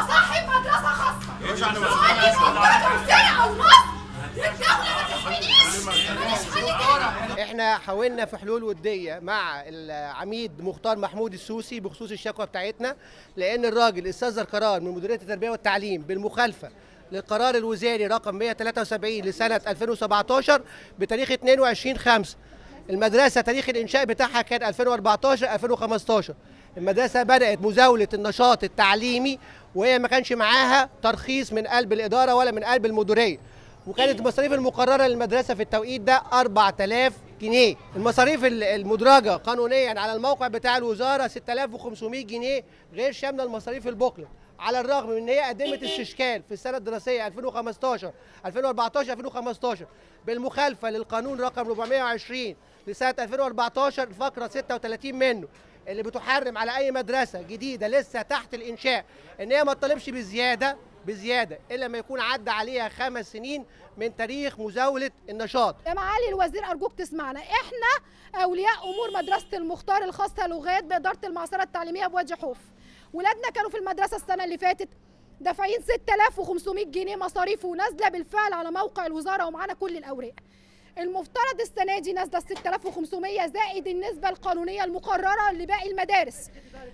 صاحب مدرسه خاصه سواء مقدم سنه او نص الدوله ما تحمينيش ماليش حل تاني احنا حاولنا في حلول وديه مع العميد مختار محمود السوسي بخصوص الشكوى بتاعتنا لان الراجل استصدر قرار من مديريه التربيه والتعليم بالمخالفه للقرار الوزاري رقم 173 لسنه 2017 بتاريخ 22 5 المدرسه تاريخ الانشاء بتاعها كان 2014 2015 المدرسه بدات مزاوله النشاط التعليمي وهي ما كانش معاها ترخيص من قلب الاداره ولا من قلب المديريه وكانت المصاريف المقرره للمدرسه في التوقيت ده 4000 جنيه المصاريف ال- المدرجه قانونيا على الموقع بتاع الوزاره 6500 جنيه غير شامله المصاريف البوكلت على الرغم من ان هي قدمت استشكال في السنه الدراسيه 2015 2014 2015 بالمخالفه للقانون رقم 420 لسنه 2014 الفقره 36 منه اللي بتحرم على اي مدرسه جديده لسه تحت الانشاء ان هي ما تطالبش بزياده بزياده الا ما يكون عدى عليها خمس سنين من تاريخ مزاوله النشاط يا معالي الوزير ارجوك تسمعنا احنا اولياء امور مدرسه المختار الخاصه لغات باداره المعصره التعليميه بوادي حوف ولادنا كانوا في المدرسه السنه اللي فاتت دافعين 6500 جنيه مصاريف ونازله بالفعل على موقع الوزاره ومعانا كل الاوراق المفترض السنه دي نازله 6500 زائد النسبه القانونيه المقرره لباقي المدارس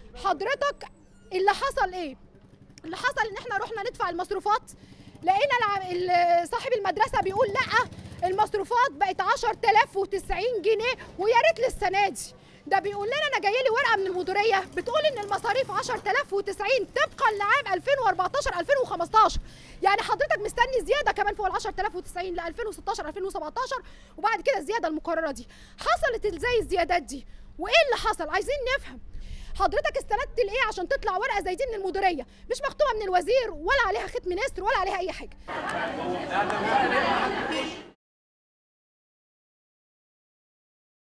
حضرتك اللي حصل ايه اللي حصل ان احنا رحنا ندفع المصروفات لقينا الع- ال- صاحب المدرسه بيقول لا المصروفات بقت 10090 جنيه ويا ريت للسنه دي ده بيقول لنا انا جايه لي ورقه من المديريه بتقول ان المصاريف 10090 طبقا لعام 2014 2015 يعني حضرتك مستني زياده كمان فوق ال 10090 ل 2016 2017 وبعد كده الزياده المقرره دي حصلت ازاي الزيادات دي وايه اللي حصل عايزين نفهم حضرتك استندت لايه عشان تطلع ورقه زي دي من المديريه مش مكتوبه من الوزير ولا عليها ختم نسر ولا عليها اي حاجه